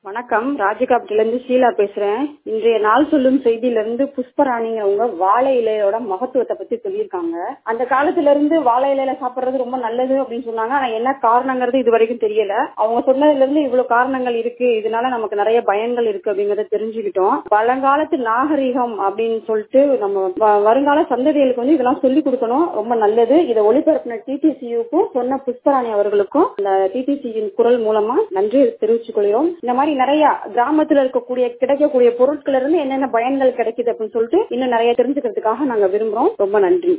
வணக்கம் ராஜகாப்டில இருந்து ஷீலா பேசுறேன் இன்றைய நாள் சொல்லும் செய்தியில இருந்து புஷ்பராணிங்கிறவங்க வாழை இலையோட மகத்துவத்தை பத்தி சொல்லியிருக்காங்க அந்த காலத்துல இருந்து வாழை இலையில சாப்பிடுறது ரொம்ப நல்லது அப்படின்னு சொன்னாங்க ஆனா என்ன காரணங்கிறது இது வரைக்கும் தெரியல அவங்க சொன்னதுல இருந்து இவ்வளவு காரணங்கள் இருக்கு இதனால நமக்கு நிறைய பயன்கள் இருக்கு அப்படிங்கறத தெரிஞ்சுக்கிட்டோம் பழங்காலத்து நாகரிகம் அப்படின்னு சொல்லிட்டு நம்ம வ- வருங்கால சந்ததிகளுக்கு வந்து இதெல்லாம் சொல்லி கொடுக்கணும் ரொம்ப நல்லது இதை ஒளிபரப்பின டிடிசியுக்கும் சொன்ன புஷ்பராணி அவர்களுக்கும் இந்த டிடிசியின் குரல் மூலமா நன்றி தெரிவித்துக் கொள்கிறோம் இந்த மாதிரி நிறைய கிராமத்துல இருக்கக்கூடிய கிடைக்கக்கூடிய பொருட்கள் இருந்து என்னென்ன பயன்கள் கிடைக்குது அப்படின்னு சொல்லிட்டு இன்னும் நிறைய தெரிஞ்சுக்கிறதுக்காக நாங்க விரும்புறோம் ரொம்ப நன்றி